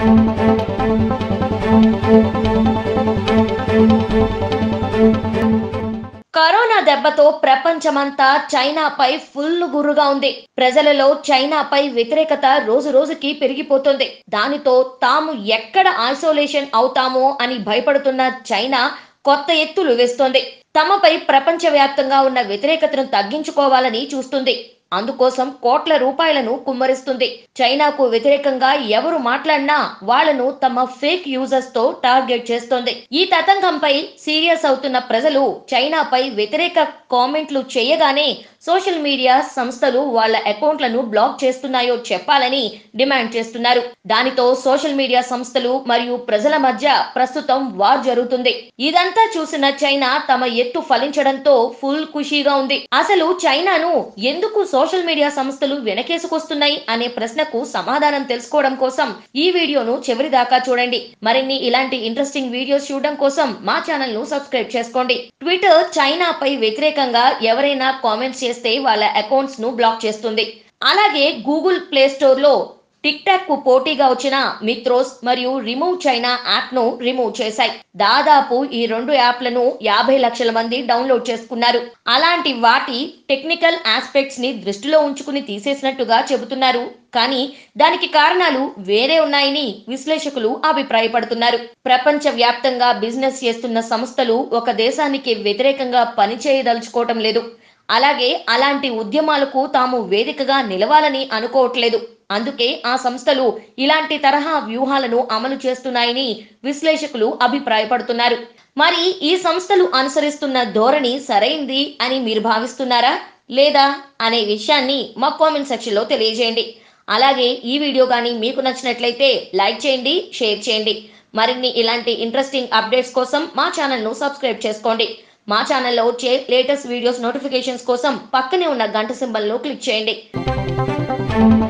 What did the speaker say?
corona దెబ్బతో ప్రపంచమంతా చైనాపై full గుర్రుగా ఉంది ప్రజలలో చైనాపై వ్యతిరేకత రోజు రోజుకి పెరిగిపోతుంది దానితో తాము ఎక్కడ ఐసోలేషన్ అవుతామో అని భయపడుతున్న చైనా కొత్త ఎత్తులు వేస్తోంది తమపై ప్రపంచవ్యాప్తంగా ఉన్న వ్యతిరేకతను తగ్గించుకోవాలని చూస్తుంది అందుకోసం కోట్ల రూపాయలను కుమ్మరిస్తుంది చైనాకు వ్యతిరేకంగా ఎవరు మాట్లాడినా వాళ్లను తమ ఫేక్ యూజర్స్ తో టార్గెట్ చేస్తోంది ఈ తతంగంపై సీరియస్ అవుతున్న ప్రజలు చైనాపై వ్యతిరేక కామెంట్లు చేయగానే సోషల్ మీడియా సంస్థలు వాళ్ళ అకౌంట్లను బ్లాక్ చేస్తున్నాయో చెప్పాలని డిమాండ్ చేస్తున్నారు దానితో సోషల్ మీడియా సంస్థలు మరియు ప్రజల మధ్య ప్రస్తుతం వార్ జరుగుతుంది ఇదంతా చూసిన చైనా తమ ఎత్తు ఫలించడంతో ఫుల్ ఖుషీగా ఉంది అసలు చైనాను ఎందుకు సోషల్ మీడియా సంస్థలు వెనకేసుకొస్తున్నాయి అనే ప్రశ్నకు సమాధానం తెలుసుకోవడం కోసం ఈ వీడియోను చివరి దాకా చూడండి మరిన్ని ఇలాంటి ఇంట్రెస్టింగ్ వీడియోస్ చూడడం కోసం మా ఛానల్ ను సబ్స్క్రైబ్ చేసుకోండి ట్విట్టర్ చైనాపై వ్యతిరేకంగా ఎవరైనా కామెంట్స్ చేస్తే వాళ్ళ అకౌంట్స్ ను బ్లాక్ చేస్తుంది అలాగే గూగుల్ ప్లే స్టోర్ లో టిక్ టాక్ కు పోటీగా వచ్చిన మిత్రోస్ మరియు రిమూవ్ చైనా యాప్ ను రిమూవ్ చేశాయి దాదాపు ఈ రెండు యాప్లను యాభై లక్షల మంది డౌన్లోడ్ చేసుకున్నారు అలాంటి వాటి టెక్నికల్ ఆస్పెక్ట్స్ ని దృష్టిలో ఉంచుకుని తీసేసినట్టుగా చెబుతున్నారు కానీ దానికి కారణాలు వేరే ఉన్నాయని విశ్లేషకులు అభిప్రాయపడుతున్నారు ప్రపంచ వ్యాప్తంగా బిజినెస్ చేస్తున్న సంస్థలు ఒక దేశానికి వ్యతిరేకంగా పనిచేయదలుచుకోవటం లేదు అలాగే అలాంటి ఉద్యమాలకు తాము వేదికగా నిలవాలని అనుకోవట్లేదు అందుకే ఆ సంస్థలు ఇలాంటి తరహా వ్యూహాలను అమలు చేస్తున్నాయని విశ్లేషకులు అభిప్రాయపడుతున్నారు మరి ఈ సంస్థలు అనుసరిస్తున్న ధోరణి సరైంది అని మీరు భావిస్తున్నారా లేదా అనే విషయాన్ని మా కామెంట్ సెక్షన్లో తెలియజేయండి అలాగే ఈ వీడియో కానీ మీకు నచ్చినట్లయితే లైక్ చేయండి షేర్ చేయండి మరిన్ని ఇలాంటి ఇంట్రెస్టింగ్ అప్డేట్స్ కోసం మా ఛానల్ను సబ్స్క్రైబ్ చేసుకోండి మా ఛానల్లో వచ్చే లేటెస్ట్ వీడియోస్ నోటిఫికేషన్స్ కోసం పక్కనే ఉన్న గంట సింబల్ను క్లిక్ చేయండి